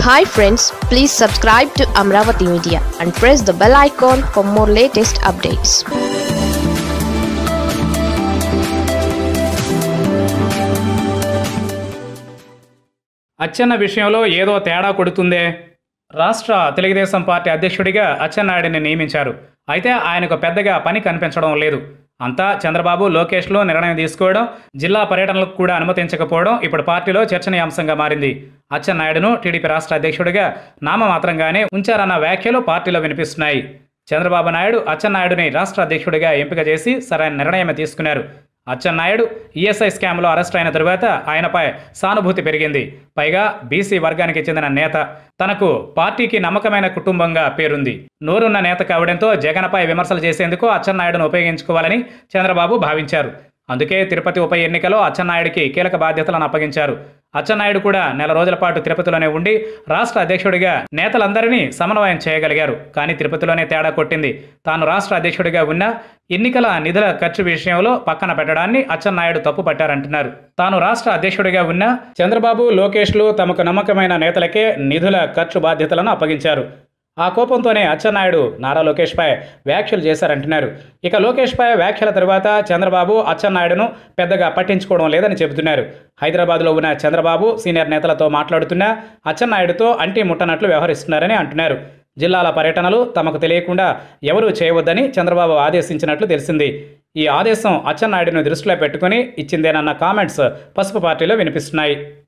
hi friends please subscribe to Amaravati media and press the bell icon for more latest updates Atchanna విషయంలో ఏదో తేడా కొడుతుందే రాష్ట్ర Telugu Desam party అధ్యక్షుడిగా అచ్చెన్నాయుడిని నియమించారు అయితే ఆయనకు పెద్దగా పని కనిపించడం లేదు అంతా చంద్రబాబు లోకేష్లో నిర్ణయం తీసుకోవడం జిల్లా పర్యటనలకు కూడా అనుమతించకపోవడం ఇప్పుడు పార్టీలో చర్చనీయాంశంగా మారింది అచ్చెన్నాయుడును టీడీపీ రాష్ట్ర అధ్యక్షుడిగా నామమాత్రంగానే ఉంచారన్న వ్యాఖ్యలు పార్టీలో వినిపిస్తున్నాయి చంద్రబాబు నాయుడు అచ్చెన్నాయుడుని రాష్ట్ర అధ్యక్షుడిగా ఎంపిక చేసి సరైన నిర్ణయమే తీసుకున్నారు అచ్చెన్నాయుడు ఈఎస్ఐ స్కామ్లో అరెస్ట్ అయిన తరువాత ఆయనపై సానుభూతి పెరిగింది పైగా బీసీ వర్గానికి చెందిన నేత తనకు పార్టీకి నమ్మకమైన కుటుంబంగా పేరుంది నోరున్న నేత కావడంతో జగన్పై విమర్శలు చేసేందుకు అచ్చెన్నాయుడును ఉపయోగించుకోవాలని చంద్రబాబు భావించారు అందుకే తిరుపతి ఉప ఎన్నికలో అచ్చెన్నాయుడికి కీలక బాధ్యతలను అప్పగించారు అచ్చెన్నాయుడు కూడా నెల రోజుల పాటు తిరుపతిలోనే ఉండి రాష్ట్ర అధ్యక్షుడిగా నేతలందరినీ సమన్వయం చేయగలిగారు కానీ తిరుపతిలోనే తేడా కొట్టింది తాను రాష్ట్ర అధ్యక్షుడిగా ఉన్న ఎన్నికల నిధుల ఖర్చు విషయంలో పక్కన పెట్టడాన్ని అచ్చెన్నాయుడు తప్పు పట్టారంటున్నారు తాను రాష్ట్ర అధ్యక్షుడిగా ఉన్న చంద్రబాబు లోకేష్లు తమకు నమ్మకమైన నేతలకే నిధుల ఖర్చు బాధ్యతలను అప్పగించారు ఆ కోపంతోనే అచ్చెన్నాయుడు నారా లోకేష్పై వ్యాఖ్యలు చేశారంటున్నారు ఇక లోకేష్పై వ్యాఖ్యల తరువాత చంద్రబాబు అచ్చెన్నాయుడును పెద్దగా పట్టించుకోవడం లేదని చెబుతున్నారు హైదరాబాద్లో ఉన్న చంద్రబాబు సీనియర్ నేతలతో మాట్లాడుతున్నా అచ్చెన్నాయుడుతో అంటి ముట్టనట్లు వ్యవహరిస్తున్నారని అంటున్నారు జిల్లాల పర్యటనలు తమకు తెలియకుండా ఎవరూ చేయవద్దని చంద్రబాబు ఆదేశించినట్లు తెలిసింది ఈ ఆదేశం అచ్చెన్నాయుడును దృష్టిలో పెట్టుకుని ఇచ్చిందేనన్న కామెంట్స్ పసుపు పార్టీలో వినిపిస్తున్నాయి